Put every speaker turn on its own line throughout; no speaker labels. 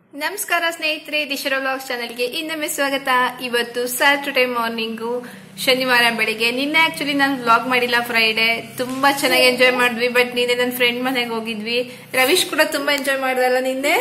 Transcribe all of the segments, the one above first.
ನಮಸ್ಕಾರ ಸ್ನೇಹಿತರೆ ದಿಶರ ವ್ಲಾಗ್ಸ್ ಚಾನೆಲ್ಗೆ ಇನ್ನೊಮ್ಮೆ ಸ್ವಾಗತ ಇವತ್ತು ಸ್ಯಾಟರ್ಡೆ ಮಾರ್ನಿಂಗು ಶನಿವಾರ ಬೆಳಿಗ್ಗೆ ನಿನ್ನೆ ಆಕ್ಚುಲಿ ನಾನು ವ್ಲಾಗ್ ಮಾಡಿಲ್ಲ ಫ್ರೈಡೆ ತುಂಬಾ ಚೆನ್ನಾಗಿ ಎಂಜಾಯ್ ಮಾಡಿದ್ವಿ ಬಟ್ ನಿನ್ನೆ ನನ್ನ ಫ್ರೆಂಡ್ ಮನೆಗೆ ಹೋಗಿದ್ವಿ ರವೀಶ್ ಕೂಡ ತುಂಬಾ ಎಂಜಾಯ್ ಮಾಡ್ದಲ್ಲ ನಿನ್ನೆ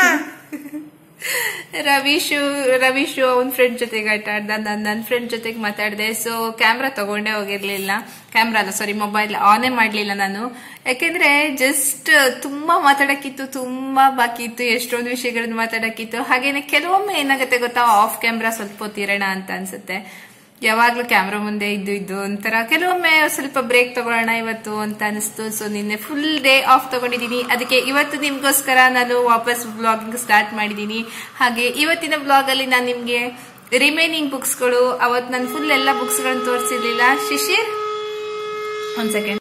ರವೀಶು ರವೀಶು ಅವನ್ ಫ್ರೆಂಡ್ ಜೊತೆಗೆ ಆಟ ಆಡ್ದ ನಾನು ನನ್ನ ಫ್ರೆಂಡ್ ಜೊತೆಗೆ ಮಾತಾಡಿದೆ ಸೊ ಕ್ಯಾಮ್ರಾ ತಗೊಂಡೇ ಹೋಗಿರ್ಲಿಲ್ಲ ಕ್ಯಾಮ್ರಾ ಅಲ್ಲ ಸಾರಿ ಮೊಬೈಲ್ ಆನೇ ಮಾಡ್ಲಿಲ್ಲ ನಾನು ಯಾಕೆಂದ್ರೆ ಜಸ್ಟ್ ತುಂಬಾ ಮಾತಾಡಕ್ಕಿತ್ತು ತುಂಬಾ ಬಾಕಿ ಇತ್ತು ಎಷ್ಟೊಂದು ವಿಷಯಗಳನ್ನ ಮಾತಾಡಕ್ಕಿತ್ತು ಹಾಗೇನೆ ಕೆಲವೊಮ್ಮೆ ಏನಾಗುತ್ತೆ ಗೊತ್ತಾ ಆಫ್ ಕ್ಯಾಮ್ರಾ ಸ್ವಲ್ಪ ಹೊತ್ತಿರೋಣ ಅಂತ ಅನ್ಸುತ್ತೆ ಯಾವಾಗ್ಲೂ ಕ್ಯಾಮ್ರಾ ಮುಂದೆ ಇದ್ದು ಇದ್ದು ಒಂಥರ ಕೆಲವೊಮ್ಮೆ ಸ್ವಲ್ಪ ಬ್ರೇಕ್ ತಗೊಳ್ಳೋಣ ಇವತ್ತು ಅಂತ ಅನಿಸ್ತು ಸೊ ನಿನ್ನೆ ಫುಲ್ ಡೇ ಆಫ್ ತಗೊಂಡಿದ್ದೀನಿ ಅದಕ್ಕೆ ಇವತ್ತು ನಿಮ್ಗೋಸ್ಕರ ನಾನು ವಾಪಸ್ ಬ್ಲಾಗಿಂಗ್ ಸ್ಟಾರ್ಟ್ ಮಾಡಿದ್ದೀನಿ ಹಾಗೆ ಇವತ್ತಿನ ಬ್ಲಾಗ್ ಅಲ್ಲಿ ನಾನು ನಿಮ್ಗೆ ರಿಮೈನಿಂಗ್ ಬುಕ್ಸ್ಗಳು ಅವತ್ತು ನಾನು ಫುಲ್ ಎಲ್ಲ ಬುಕ್ಸ್ಗಳನ್ನು ತೋರಿಸಿರ್ಲಿಲ್ಲ ಶಿಶಿರ್ ಒಂದ್ ಸೆಕೆಂಡ್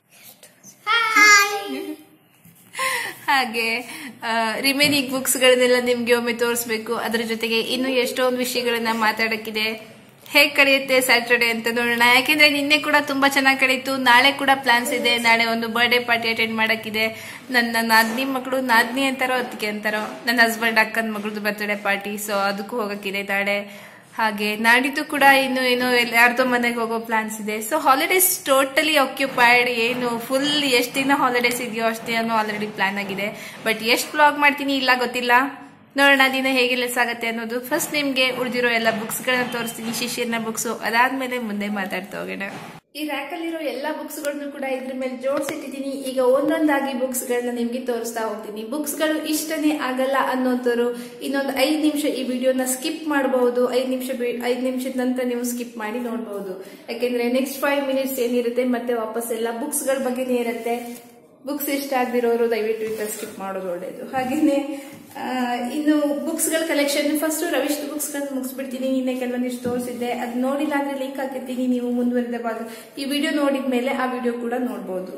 ಹಾಗೆ ರಿಮೈನಿಂಗ್ ಬುಕ್ಸ್ಗಳನ್ನೆಲ್ಲ ನಿಮ್ಗೆ ಒಮ್ಮೆ ತೋರಿಸ್ಬೇಕು ಅದ್ರ ಜೊತೆಗೆ ಇನ್ನು ಎಷ್ಟೊಂದು ವಿಷಯಗಳನ್ನ ಮಾತಾಡಕ್ಕಿದೆ ಹೇಗ್ ಕಳೆಯುತ್ತೆ ಸ್ಯಾಟರ್ಡೆ ಅಂತ ನೋಡೋಣ ಯಾಕೆಂದ್ರೆ ನಿನ್ನೆ ಕೂಡ ತುಂಬಾ ಚೆನ್ನಾಗಿ ಕಳೀತು ನಾಳೆ ಕೂಡ ಪ್ಲಾನ್ಸ್ ಇದೆ ನಾಳೆ ಒಂದು ಬರ್ಡೇ ಪಾರ್ಟಿ ಅಟೆಂಡ್ ಮಾಡಕ್ಕಿದೆ ನನ್ನ ನಾದ್ನಿ ಮಗಳು ನಾದ್ನಿ ಅಂತಾರೋ ಅದಕ್ಕೆ ಅಂತಾರೋ ನನ್ನ ಹಸ್ಬೆಂಡ್ ಅಕ್ಕನ ಮಗಳದ್ದು ಬರ್ತ್ಡೇ ಪಾರ್ಟಿ ಸೊ ಅದಕ್ಕೂ ಹೋಗಕ್ಕಿದೆ ನಾಳೆ ಹಾಗೆ ನಾಡಿದ್ದು ಕೂಡ ಇನ್ನು ಏನು ಯಾರ್ದೋ ಮನೆಗೆ ಹೋಗೋ ಪ್ಲಾನ್ಸ್ ಇದೆ ಸೊ ಹಾಲಿಡೇಸ್ ಟೋಟಲಿ ಆಕ್ಯುಪೈಡ್ ಏನು ಫುಲ್ ಎಷ್ಟು ದಿನ ಹಾಲಿಡೇಸ್ ಇದೆಯೋ ಅಷ್ಟು ದಿನ ಆಲ್ರೆಡಿ ಪ್ಲಾನ್ ಆಗಿದೆ ಬಟ್ ಎಷ್ಟು ಬ್ಲಾಗ್ ಮಾಡ್ತೀನಿ ಇಲ್ಲ ಗೊತ್ತಿಲ್ಲ ನೋಡೋಣ ದಿನ ಹೇಗೆ ಲೆಸ್ ಆಗುತ್ತೆ ಅನ್ನೋದು ಫಸ್ಟ್ ನಿಮ್ಗೆ ಉಳಿದಿರೋ ಎಲ್ಲ ಬುಕ್ಸ್ ಗಳನ್ನ ತೋರಿಸ್ತೀನಿ ಶಿಶಿರ್ನ ಬುಕ್ಸ್ ಅದಾದ್ಮೇಲೆ ಮುಂದೆ ಮಾತಾಡ್ತಾ ಹೋಗೋಣ ಈ ರ್ಯಾಕಲ್ಲಿರೋ ಎಲ್ಲ ಬುಕ್ಸ್ ಗಳನ್ನು ಕೂಡ ಇದ್ರ ಮೇಲೆ ಜೋಡಿಸಿಟ್ಟಿದ್ದೀನಿ ಈಗ ಒಂದೊಂದಾಗಿ ಬುಕ್ಸ್ ಗಳನ್ನ ನಿಮ್ಗೆ ತೋರಿಸ್ತಾ ಹೋಗ್ತೀನಿ ಬುಕ್ಸ್ ಗಳು ಇಷ್ಟನೇ ಆಗಲ್ಲ ಅನ್ನೋಂಥವ್ರು ಇನ್ನೊಂದು ಐದ್ ನಿಮಿಷ ಈ ವಿಡಿಯೋನ ಸ್ಕಿಪ್ ಮಾಡಬಹುದು ಐದ್ ನಿಮಿಷ ಐದ್ ನಿಮಿಷದ ನಂತರ ನೀವು ಸ್ಕಿಪ್ ಮಾಡಿ ನೋಡಬಹುದು ಯಾಕೆಂದ್ರೆ ನೆಕ್ಸ್ಟ್ ಫೈವ್ ಮಿನಿಟ್ಸ್ ಏನಿರುತ್ತೆ ಮತ್ತೆ ವಾಪಸ್ ಎಲ್ಲ ಬುಕ್ಸ್ ಗಳ ಬಗ್ಗೆನೇ ಇರುತ್ತೆ ಬುಕ್ಸ್ ಇಷ್ಟ ಆಗದಿರೋರು ದಯವಿಟ್ಟು ಈಗ ಸ್ಕಿಪ್ ಮಾಡೋದು ಒಳ್ಳೇದು ಹಾಗೇನೆ ಆ, ಇನ್ನು ಬುಕ್ಸ್ ಗಳ ಕಲೆಕ್ಷನ್ ಫಸ್ಟ್ ರವೀಶ್ ಬುಕ್ಸ್ ಗಳನ್ನ ಮುಗಿಸ್ಬಿಡ್ತೀನಿ ನಿನ್ನೆ ಕೆಲವೊಂದಿಷ್ಟು ತೋರಿಸಿದ್ದೆ ಅದು ನೋಡಿಲ್ಲ ಅಂದ್ರೆ ಲಿಂಕ್ ಹಾಕಿರ್ತೀನಿ ನೀವು ಮುಂದುವರಿದ ಭಾಗ ಈ ವಿಡಿಯೋ ನೋಡಿದ ಮೇಲೆ ಆ ವಿಡಿಯೋ ಕೂಡ ನೋಡಬಹುದು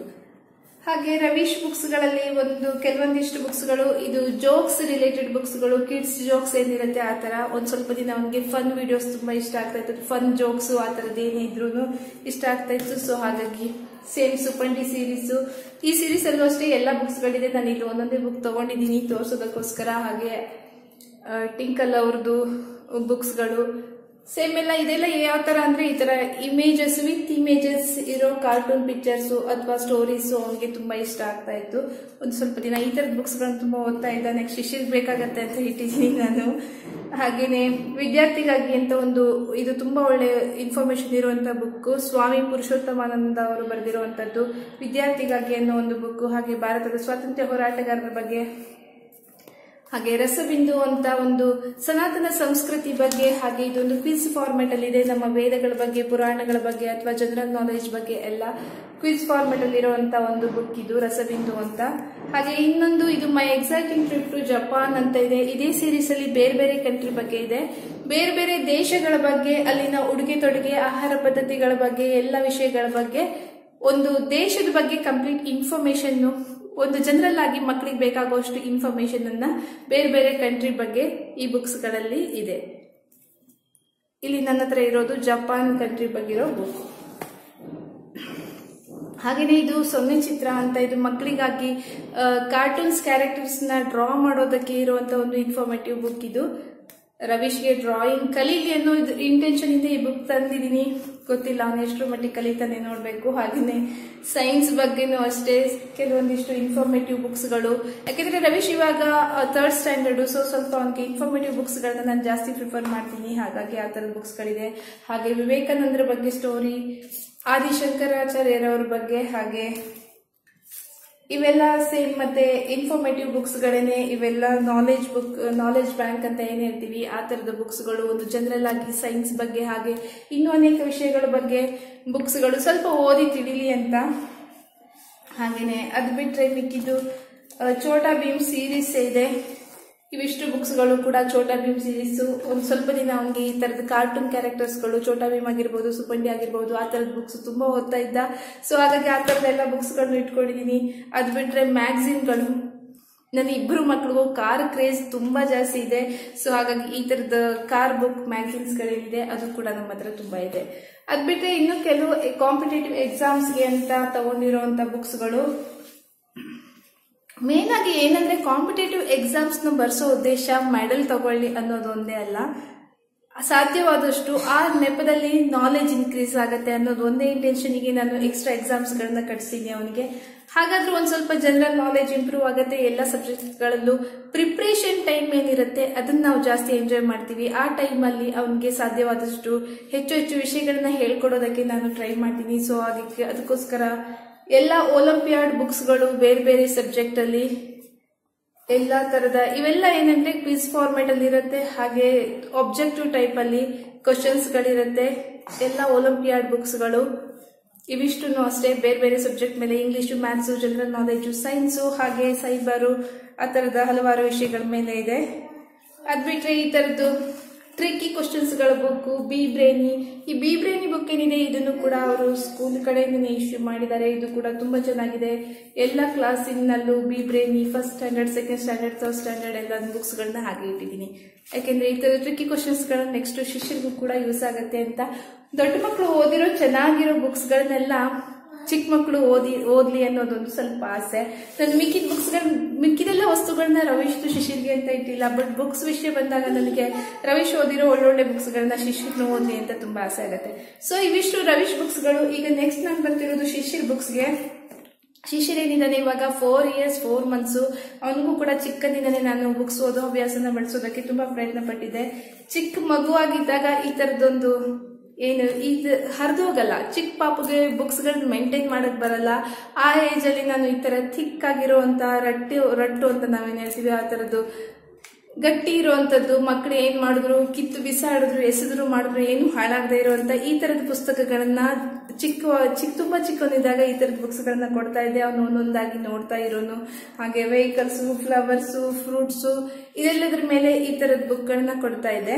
ಹಾಗೆ ರವೀಶ್ ಬುಕ್ಸ್ ಗಳಲ್ಲಿ ಒಂದು ಕೆಲವೊಂದಿಷ್ಟು ಬುಕ್ಸ್ ಗಳು ಇದು ಜೋಕ್ಸ್ ರಿಲೇಟೆಡ್ ಬುಕ್ಸ್ ಗಳು ಕಿಡ್ಸ್ ಜೋಕ್ಸ್ ಏನಿರುತ್ತೆ ಆ ತರ ಒಂದ್ ಸ್ವಲ್ಪ ದಿನ ಅವನಿಗೆ ಫನ್ ವಿಡಿಯೋಸ್ ತುಂಬಾ ಇಷ್ಟ ಆಗ್ತಾ ಇತ್ತು ಫನ್ ಜೋಕ್ಸ್ ಆ ತರದ್ ಏನೇ ಇದ್ರು ಇಷ್ಟ ಆಗ್ತಾ ಇತ್ತು ಸೊ ಹಾಗಾಗಿ ಸೇಮ್ ಸುಪಂಡಿ ಸೀರೀಸ್ ಈ ಸೀರೀಸ್ ಅಲ್ಲೂ ಅಷ್ಟೇ ಎಲ್ಲ ಬುಕ್ಸ್ ಗಳಿದೆ ನಾನು ಇಲ್ಲಿ ಒಂದೊಂದೇ ಬುಕ್ ತಗೊಂಡಿದ್ದೀನಿ ತೋರ್ಸೋದಕ್ಕೋಸ್ಕರ ಹಾಗೆ ಆ, ಟಿಂಕಲ್ ಅವ್ರದ್ದು ಬುಕ್ಸ್ಗಳು ಸೇಮ್ ಎಲ್ಲ ಇದೆಲ್ಲ ಯಾವ ತರ ಅಂದ್ರೆ ಈ ತರ ಇಮೇಜಸ್ ವಿತ್ ಇಮೇಜಸ್ ಇರೋ ಕಾರ್ಟೂನ್ ಪಿಕ್ಚರ್ಸ್ ಅಥವಾ ಸ್ಟೋರೀಸ್ ಅವನಿಗೆ ತುಂಬಾ ಇಷ್ಟ ಆಗ್ತಾ ಇತ್ತು ಒಂದು ಸ್ವಲ್ಪ ದಿನ ಈ ತರದ ಬುಕ್ಸ್ ಗಳನ್ನ ತುಂಬಾ ಓದ್ತಾ ಇದ್ದ ನೆಕ್ಸ್ಟ್ ಶಿಶಿರ್ ಬೇಕಾಗತ್ತೆ ಅಂತ ಇಟ್ಟಿದ್ದೀನಿ ನಾನು ಹಾಗೇನೆ ವಿದ್ಯಾರ್ಥಿಗಾಗಿ ಅಂತ ಒಂದು ಇದು ತುಂಬಾ ಒಳ್ಳೆ ಇನ್ಫಾರ್ಮೇಶನ್ ಇರುವಂತ ಬುಕ್ ಸ್ವಾಮಿ ಪುರುಷೋತ್ತಮಾನಂದ ಅವರು ಬರೆದಿರುವಂತದ್ದು ವಿದ್ಯಾರ್ಥಿಗಾಗಿ ಅನ್ನೋ ಒಂದು ಬುಕ್ ಹಾಗೆ ಭಾರತದ ಸ್ವಾತಂತ್ರ್ಯ ಹೋರಾಟಗಾರರ ಬಗ್ಗೆ ಹಾಗೆ ರಸಬಿಂದು ಅಂತ ಒಂದು ಸನಾತನ ಸಂಸ್ಕೃತಿ ಬಗ್ಗೆ ಹಾಗೆ ಇದೊಂದು ಕ್ವಿಜ್ ಫಾರ್ಮೆಟ್ ಅಲ್ಲಿ ಇದೆ ನಮ್ಮ ವೇದಗಳ ಬಗ್ಗೆ ಪುರಾಣಗಳ ಬಗ್ಗೆ ಅಥವಾ ಜನರಲ್ ನಾಲೆಜ್ ಬಗ್ಗೆ ಎಲ್ಲ ಕ್ವಿಜ್ ಫಾರ್ಮೆಟ್ ಅಲ್ಲಿ ಇರುವಂತ ಒಂದು ಬುಕ್ ಇದು ರಸಬಿಂದು ಅಂತ ಹಾಗೆ ಇನ್ನೊಂದು ಇದು my exciting trip to Japan ಅಂತ ಇದೆ ಇದೇ ಸೀರೀಸ್ ಅಲ್ಲಿ ಬೇರೆ ಬೇರೆ ಕಂಟ್ರಿ ಬಗ್ಗೆ ಇದೆ ಬೇರೆ ಬೇರೆ ದೇಶಗಳ ಬಗ್ಗೆ ಅಲ್ಲಿನ ಉಡುಗೆ ತೊಡುಗೆ ಆಹಾರ ಪದ್ಧತಿಗಳ ಬಗ್ಗೆ ಎಲ್ಲ ವಿಷಯಗಳ ಬಗ್ಗೆ ಒಂದು ದೇಶದ ಬಗ್ಗೆ ಕಂಪ್ಲೀಟ್ ಇನ್ಫಾರ್ಮೇಶನ್ ಒಂದು ಜನರಲ್ ಆಗಿ ಮಕ್ಕಳಿಗೆ ಬೇಕಾಗುವಷ್ಟು ಇನ್ಫಾರ್ಮೇಶನ್ ಅನ್ನ ಬೇರೆ ಬೇರೆ ಕಂಟ್ರಿ ಬಗ್ಗೆ ಈ ಬುಕ್ಸ್ ಗಳಲ್ಲಿ ಇದೆ ಇಲ್ಲಿ ನನ್ನ ಹತ್ರ ಇರೋದು ಜಪಾನ್ ಕಂಟ್ರಿ ಬಗ್ಗೆ ಇರೋ ಬುಕ್ ಹಾಗೇನೆ ಇದು ಸೊನ್ನೆ ಚಿತ್ರ ಅಂತ ಇದು ಮಕ್ಕಳಿಗಾಗಿ ಕಾರ್ಟೂನ್ಸ್ ಕ್ಯಾರೆಕ್ಟರ್ಸ್ ನ ಡ್ರಾ ಮಾಡೋದಕ್ಕೆ ಇರುವಂತ ಒಂದು ಇನ್ಫಾರ್ಮೇಟಿವ್ ಬುಕ್ ಇದು ರವೀಶ್ಗೆ ಡ್ರಾಯಿಂಗ್ ಕಲೀಲಿ ಅನ್ನೋ ಇಂಟೆನ್ಷನ್ ಇಂದ ಈ ಬುಕ್ ತಂದಿದ್ದೀನಿ ಗೊತ್ತಿಲ್ಲ ಅವನು ಎಷ್ಟರ ಮಟ್ಟಿಗೆ ಕಲಿತಾನೆ ನೋಡಬೇಕು ಹಾಗೆಯೇ ಸೈನ್ಸ್ ಬಗ್ಗೆನೂ ಅಷ್ಟೇ ಕೆಲವೊಂದಿಷ್ಟು ಇನ್ಫಾರ್ಮೇಟಿವ್ ಬುಕ್ಸ್ಗಳು ಯಾಕೆಂದ್ರೆ ರವೀಶ್ ಇವಾಗ ಥರ್ಡ್ ಸ್ಟ್ಯಾಂಡರ್ಡ್ ಸೊ ಸ್ವಲ್ಪ ಅವನಿಗೆ ಇನ್ಫಾರ್ಮೇಟಿವ್ ಬುಕ್ಸ್ಗಳನ್ನ ನಾನು ಜಾಸ್ತಿ ಪ್ರಿಫರ್ ಮಾಡ್ತೀನಿ ಹಾಗಾಗಿ ಆ ಥರದ ಬುಕ್ಸ್ಗಳಿದೆ ಹಾಗೆ ವಿವೇಕಾನಂದರ ಬಗ್ಗೆ ಸ್ಟೋರಿ ಆದಿಶಂಕರಾಚಾರ್ಯರವ್ರ ಬಗ್ಗೆ ಹಾಗೆ ಇವೆಲ್ಲ ಸೇಮ್ ಮತ್ತೆ ಇನ್ಫಾರ್ಮೇಟಿವ್ ಬುಕ್ಸ್ ಗಳೇನೆ ಇವೆಲ್ಲ ನಾಲೆಜ್ ಬುಕ್ ನಾಲೆಜ್ ಬ್ಯಾಂಕ್ ಅಂತ ಏನ್ ಹೇಳ್ತೀವಿ ಆ ತರದ ಬುಕ್ಸ್ಗಳು ಒಂದು ಜನರಲ್ ಆಗಿ ಸೈನ್ಸ್ ಬಗ್ಗೆ ಹಾಗೆ ಇನ್ನೂ ಅನೇಕ ವಿಷಯಗಳ ಬಗ್ಗೆ ಬುಕ್ಸ್ಗಳು ಸ್ವಲ್ಪ ಓದಿ ತಿಳಿಲಿ ಅಂತ ಹಾಗೇನೆ ಅದು ಬಿಟ್ರೆ ಮಿಕ್ಕಿದ್ದು ಆ, ಛೋಟಾ ಭೀಮ್ ಸೀರೀಸ್ ಇದೆ ಇವಿಷ್ಟು ಬುಕ್ಸ್ಗಳು ಕೂಡ ಛೋಟಾ ಭೀಮ್ ಸೀರೀಸ್ ಒಂದು ಸ್ವಲ್ಪ ದಿನ ಅವನಿಗೆ ಈ ತರದ ಕಾರ್ಟೂನ್ ಕ್ಯಾರೆಕ್ಟರ್ಸ್ಗಳು ಛೋಟಾ ಭೀಮ್ ಆಗಿರ್ಬೋದು ಸುಪಂಡಿ ಆಗಿರ್ಬೋದು ಆ ತರದ ಬುಕ್ಸ್ ತುಂಬಾ ಓದ್ತಾ ಇದ್ದ ಸೊ ಹಾಗಾಗಿ ಆ ತರದೆಲ್ಲ ಬುಕ್ಸ್ಗಳನ್ನ ಇಟ್ಕೊಂಡಿದ್ದೀನಿ ಅದು ಬಿಟ್ರೆ ಮ್ಯಾಗಝಿನ್ಗಳು ನನ್ನ ಇಬ್ಬರು ಮಕ್ಳಿಗೂ ಕಾರ್ ಕ್ರೇಜ್ ತುಂಬಾ ಜಾಸ್ತಿ ಇದೆ ಸೊ ಹಾಗಾಗಿ ಈ ತರದ ಕಾರ್ ಬುಕ್ ಮ್ಯಾಗಝಿನ್ಸ್ ಗಳೇನಿದೆ ಅದು ಕೂಡ ನಮ್ಮ ಹತ್ರ ತುಂಬಾ ಇದೆ ಅದ್ ಬಿಟ್ರೆ ಇನ್ನು ಕೆಲವು ಕಾಂಪಿಟೇಟಿವ್ ಎಕ್ಸಾಮ್ಸ್ಗೆ ಅಂತ ತಗೊಂಡಿರುವಂತ ಬುಕ್ಸ್ಗಳು ಮೇನ್ ಆಗಿ ಏನಂದ್ರೆ ಕಾಂಪಿಟೇಟಿವ್ ಎಕ್ಸಾಮ್ಸ್ ನ ಬರ್ಸೋ ಉದ್ದೇಶ ಮೆಡಲ್ ತಗೊಳ್ಳಿ ಅನ್ನೋದು ಒಂದೇ ಅಲ್ಲ ಸಾಧ್ಯವಾದಷ್ಟು ಆ ನೆಪದಲ್ಲಿ ನಾಲೆಜ್ ಇನ್ಕ್ರೀಸ್ ಆಗುತ್ತೆ ಅನ್ನೋದು ಒಂದೇ ಇಂಟೆನ್ಷನ್ಗೆ ನಾನು ಎಕ್ಸ್ಟ್ರಾ ಎಕ್ಸಾಮ್ಸ್ ಗಳನ್ನ ಕಟ್ಸಿದ್ದೀನಿ ಅವನಿಗೆ ಹಾಗಾದ್ರೂ ಒಂದ್ ಸ್ವಲ್ಪ ಜನರಲ್ ನಾಲೆಜ್ ಇಂಪ್ರೂವ್ ಆಗುತ್ತೆ ಎಲ್ಲ ಸಬ್ಜೆಕ್ಟ್ಗಳಲ್ಲೂ ಪ್ರಿಪ್ರೇಷನ್ ಟೈಮ್ ಏನಿರುತ್ತೆ ಅದನ್ನ ನಾವು ಜಾಸ್ತಿ ಎಂಜಾಯ್ ಮಾಡ್ತೀವಿ ಆ ಟೈಮಲ್ಲಿ ಅವನಿಗೆ ಸಾಧ್ಯವಾದಷ್ಟು ಹೆಚ್ಚು ಹೆಚ್ಚು ವಿಷಯಗಳನ್ನ ಹೇಳ್ಕೊಡೋದಕ್ಕೆ ನಾನು ಟ್ರೈ ಮಾಡ್ತೀನಿ ಸೊ ಅದಕ್ಕೆ ಅದಕ್ಕೋಸ್ಕರ ಎಲ್ಲ ಒಲಿಂಪಿಯಾಡ್ ಬುಕ್ಸ್ಗಳು ಬೇರೆ ಬೇರೆ ಸಬ್ಜೆಕ್ಟ್ ಅಲ್ಲಿ ಎಲ್ಲ ತರದ ಇವೆಲ್ಲ ಏನಂದ್ರೆ ಕ್ವಿಸ್ ಫಾರ್ಮೆಟ್ ಅಲ್ಲಿ ಇರುತ್ತೆ ಹಾಗೆ ಆಬ್ಜೆಕ್ಟಿವ್ ಟೈಪ್ ಅಲ್ಲಿ ಕ್ವಶನ್ಸ್ ಗಳಿರುತ್ತೆ ಎಲ್ಲ ಒಲಿಂಪಿಯಾಡ್ ಬುಕ್ಸ್ಗಳು ಇವಿಷ್ಟು ಅಷ್ಟೇ ಬೇರೆ ಬೇರೆ ಸಬ್ಜೆಕ್ಟ್ ಮೇಲೆ English maths general knowledge science ಹಾಗೆ ಸೈಬರು ಆ ತರದ ಹಲವಾರು ವಿಷಯಗಳ ಮೇಲೆ ಇದೆ ಅದ್ ಬಿಟ್ರೆ ಈ ತರದ್ದು ಟ್ರಿಕ್ಕಿ ಕ್ವಶನ್ಸ್ಗಳ ಬುಕ್ಕು ಬಿ ಬ್ರೇನಿ ಈ ಬಿ ಬ್ರೇನಿ ಬುಕ್ ಏನಿದೆ ಇದನ್ನು ಕೂಡ ಅವರು ಸ್ಕೂಲ್ ಕಡೆಯಿಂದನೇ ಇಶ್ಯೂ ಮಾಡಿದ್ದಾರೆ ಇದು ಕೂಡ ತುಂಬಾ ಚೆನ್ನಾಗಿದೆ ಎಲ್ಲ ಕ್ಲಾಸಿನಲ್ಲೂ B brainy first standard second standard third standard ಎಲ್ಲ ಬುಕ್ಸ್ಗಳನ್ನ ಹಾಗೆ ಇಟ್ಟಿದ್ದೀನಿ ಯಾಕೆಂದ್ರೆ ಈ ತರ ಟ್ರಿಕ್ಕಿ ಕ್ವಶನ್ಸ್ಗಳು ನೆಕ್ಸ್ಟ್ ಶಿಷ್ಯರಿಗೂ ಕೂಡ ಯೂಸ್ ಆಗುತ್ತೆ ಅಂತ ದೊಡ್ಡ ಮಕ್ಕಳು ಓದಿರೋ ಚೆನ್ನಾಗಿರೋ ಬುಕ್ಸ್ಗಳನ್ನೆಲ್ಲ ಚಿಕ್ಕ ಮಕ್ಕಳು ಓದಿ ಓದ್ಲಿ ಅನ್ನೋದೊಂದು ಸ್ವಲ್ಪ ಆಸೆ ನಾನು ಮಿಕ್ಕಿದ ಬುಕ್ಸ್ಗಳ ಮಿಕ್ಕಿದೆಲ್ಲ ವಸ್ತುಗಳನ್ನ ರವೀಶ್ ಶಿಶಿರ್ಗೆ ಅಂತ ಇಟ್ಟಿಲ್ಲ ಬಟ್ ಬುಕ್ಸ್ ವಿಷಯ ಬಂದಾಗ ನನಗೆ ರವೀಶ್ ಓದಿರೋ ಒಳ್ಳೊಳ್ಳೆ ಬುಕ್ಸ್ಗಳನ್ನ ಶಿಶಿರ್ನ ಓದ್ಲಿ ಅಂತ ತುಂಬಾ ಆಸೆ ಆಗುತ್ತೆ ಸೊ ಇವಿಷ್ಟು ರವೀಶ್ ಬುಕ್ಸ್ಗಳು ಈಗ ನೆಕ್ಸ್ಟ್ ನಾನು ಬರ್ತಿರೋದು ಶಿಶಿರ್ ಬುಕ್ಸ್ಗೆ ಶಿಶಿರ್ ಏನಿದ್ದಾನೆ ಇವಾಗ ಫೋರ್ ಇಯರ್ಸ್ ಫೋರ್ ಮಂತ್ಸು ಅವನಿಗೂ ಕೂಡ ಚಿಕ್ಕಂದಿದ್ದಾನೆ ನಾನು ಬುಕ್ಸ್ ಓದೋ ಅಭ್ಯಾಸನ ಬೆಳೆಸೋದಕ್ಕೆ ತುಂಬಾ ಪ್ರಯತ್ನ ಪಟ್ಟಿದ್ದೆ ಚಿಕ್ಕ ಮಗುವಾಗಿದ್ದಾಗ ಈ ತರದೊಂದು ಏನು ಇದು ಹರಿದೋಗಲ್ಲ ಚಿಕ್ಕ ಪಾಪಗೆ ಬುಕ್ಸ್ಗಳನ್ನ ಮೇಂಟೈನ್ ಮಾಡಕ್ ಬರಲ್ಲ ಆ ಏಜ್ ಅಲ್ಲಿ ನಾನು ಈ ತರ ಥಿಕ್ ಆಗಿರುವಂತ ರಟ್ಟಿ ರಟ್ಟು ಅಂತ ನಾವೇನ್ ಹೇಳ್ತೀವಿ ಆ ತರದ್ದು ಗಟ್ಟಿ ಇರುವಂತದ್ದು ಮಕ್ಕಳು ಏನ್ ಮಾಡಿದ್ರು ಕಿತ್ತು ಬಿಸಾಡಿದ್ರು ಎಸೆದ್ರು ಮಾಡಿದ್ರು ಏನು ಹಾಳಾಗದೆ ಇರುವಂತ ಈ ತರದ ಪುಸ್ತಕಗಳನ್ನ ಚಿಕ್ಕ ಚಿಕ್ಕ ತುಂಬಾ ಚಿಕ್ಕವನಿದ್ದಾಗ ಈ ತರದ ಬುಕ್ಸ್ ಗಳನ್ನ ಕೊಡ್ತಾ ಇದ್ದೆ ಅವನು ಒಂದೊಂದಾಗಿ ನೋಡ್ತಾ ಇರೋನು ಹಾಗೆ ವೆಹಿಕಲ್ಸ್ ಫ್ಲವರ್ಸು ಫ್ರೂಟ್ಸು ಇದೆಲ್ಲದ್ರ ಮೇಲೆ ಈ ತರದ ಬುಕ್ಗಳನ್ನ ಕೊಡ್ತಾ ಇದ್ದೆ